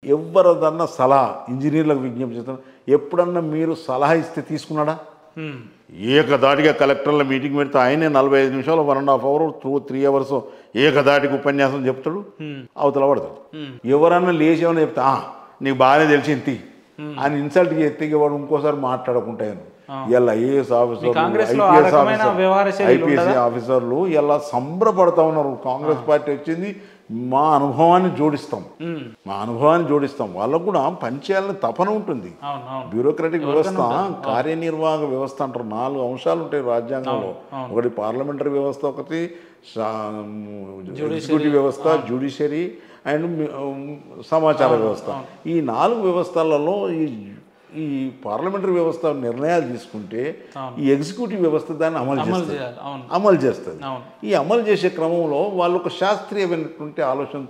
ఎవరిదన్నా సలహా ఇంజనీర్లకు విజ్ఞప్తి చేస్తాను ఎప్పుడన్నా మీరు సలహా ఇస్తే తీసుకున్నాడా ఉమ్, ఏకదాటిగా కలెక్టర్ల మీటింగ్ పెడితే ఆయనే నలభై ఐదు నిమిషాలు one and half hour two three hours ఏకదాటికి ఉపన్యాసం చెప్తాడు అవతల పడతాడు ఎవరన్నా లేచి ఏమన్నా చెప్తా "ఆ, నీకు బాగానే తెలిసింది తీ." అని ఇన్సల్ట్ చేస్తే ఇక వాడు ఇంకోసారి మాట్లాడకుంటాను ఇలా ఐఏఎస్ ఆఫీసర్లు కాంగ్రెస్లో ఆ ఐపీఎస్ రకమైన వ్యవహార శైలి ఐపీఎస్ ఆఫీసర్లు ఇలా సంబరపడతా ఉన్నారు కాంగ్రెస్ పార్టీ వచ్చింది మా అనుభవాన్ని జోడిస్తాం మా అనుభవాన్ని జోడిస్తాం వాళ్ళకు కూడా పనిచేయాలని తపన ఉంటుంది అవును అవును బ్యూరోక్రటిక్ వ్యవస్థ కార్యనిర్వాహక వ్యవస్థ అంటారు నాలుగు అంశాలు ఉంటాయి రాజ్యాంగంలో ఒకటి పార్లమెంటరీ వ్యవస్థ ఒకటి ఎగ్జిక్యూటివ్ వ్యవస్థ జ్యుడిషియరీ అండ్ మి- సమాచార వ్యవస్థ ఈ నాలుగు వ్యవస్థలలో ఈ ఈ పార్లమెంటరీ వ్యవస్థ నిర్ణయాలు తీసుకుంటే ఈ ఎగ్జిక్యూటివ్ వ్యవస్థ దాన్ని అమలు అమలు చేస్తుంది చేయాలి అవును అమలు చేస్తుంది అవును ఈ అమలు చేసే క్రమంలో వాళ్ళు ఒక శాస్త్రీయమైనటువంటి ఆలోచన